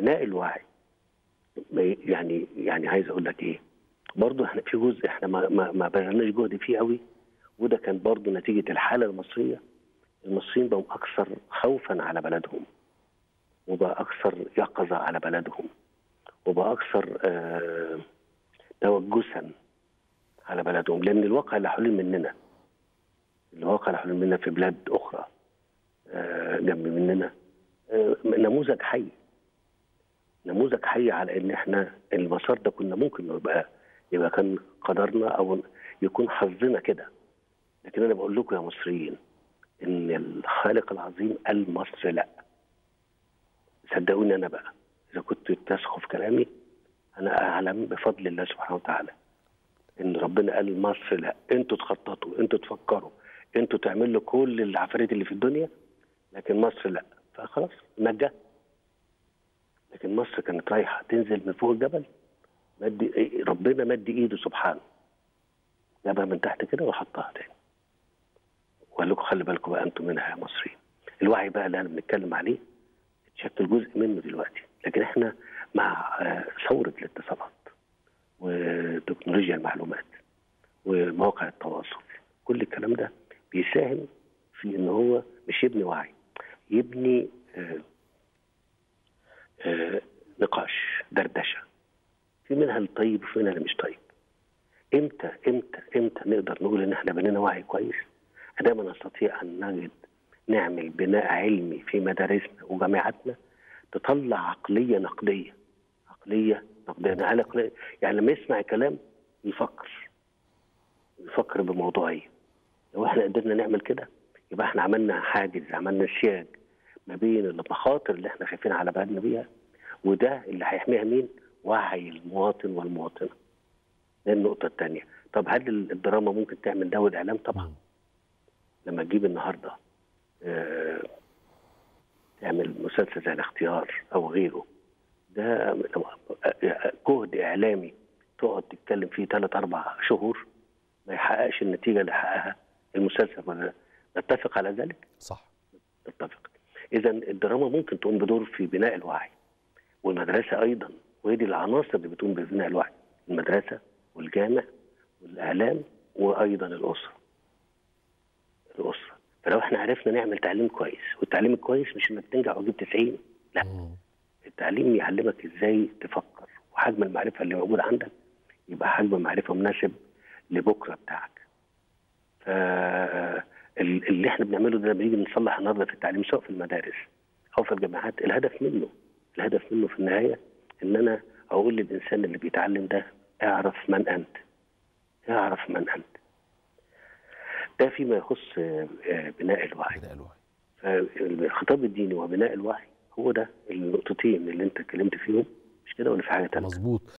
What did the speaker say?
بناء الوعي يعني يعني عايز اقول لك ايه برضه احنا في جزء احنا ما ما, ما بذلناش جهد فيه قوي وده كان برضه نتيجه الحاله المصريه المصريين بقوا اكثر خوفا على بلدهم وبقى اكثر يقظه على بلدهم وبقى اكثر آه توجسا على بلدهم لان الواقع اللي حوالين مننا الواقع اللي حوالين مننا في بلاد اخرى آه جنب مننا آه نموذج حي نموذج حي على ان احنا المسار ده كنا ممكن يبقى يبقى كان قدرنا او يكون حظنا كده لكن انا بقول لكم يا مصريين ان الخالق العظيم قال مصر لا صدقوني انا بقى اذا كنت تسخوا في كلامي انا اعلم بفضل الله سبحانه وتعالى ان ربنا قال مصر لا انتوا تخططوا انتوا تفكروا انتوا تعملوا كل العفاريت اللي في الدنيا لكن مصر لا فخلاص نجاه لكن مصر كانت رايحه تنزل من فوق الجبل مد ربنا مد ايده سبحانه جابها من تحت كده وحطها تاني وقال لكم خلي بالكم بقى انتم منها يا مصريين الوعي بقى اللي انا بنتكلم عليه اتشكل جزء منه دلوقتي لكن احنا مع ثوره الاتصالات وتكنولوجيا المعلومات ومواقع التواصل كل الكلام ده بيساهم في ان هو مش يبني وعي يبني آه آه نقاش دردشه في منها الطيب وفي منها اللي مش طيب امتى امتى امتى نقدر نقول ان احنا بنينا وعي كويس عندما نستطيع ان نجد نعمل بناء علمي في مدارسنا وجامعاتنا تطلع عقليه نقديه عقليه نقديه عقليه يعني لما يسمع كلام يفكر يفكر بموضوعيه لو احنا قدرنا نعمل كده يبقى احنا عملنا حاجز عملنا سياج ما بين المخاطر اللي احنا خايفين على بلدنا بيها وده اللي هيحميها مين؟ وعي المواطن والمواطنه. دي النقطة الثانية، طب هل الدراما ممكن تعمل ده والإعلام؟ طبعا. لما تجيب النهارده اه تعمل مسلسل زي الاختيار أو غيره ده جهد إعلامي تقعد تتكلم فيه ثلاث أربع شهور ما يحققش النتيجة اللي حققها المسلسل ولا نتفق على ذلك؟ صح نتفق. إذا الدراما ممكن تقوم بدور في بناء الوعي والمدرسة أيضا وهي دي العناصر اللي بتقوم ببناء الوعي المدرسة والجامع والإعلام وأيضا الأسرة الأسرة فلو احنا عرفنا نعمل تعليم كويس والتعليم الكويس مش انك تنجح وتجيب 90 لا مم. التعليم يعلمك ازاي تفكر وحجم المعرفة اللي موجود عندك يبقى حجم معرفة مناسب لبكرة بتاعك ف اللي احنا بنعمله ده لما نيجي نصلح النهارده في التعليم سواء في المدارس او في الجامعات الهدف منه الهدف منه في النهايه ان انا اقول للانسان اللي بيتعلم ده اعرف من انت اعرف من انت ده فيما يخص بناء الوعي بناء الوعي فالخطاب الديني وبناء الوعي هو ده النقطتين اللي انت اتكلمت فيهم مش كده ولا في حاجه ثالثه مظبوط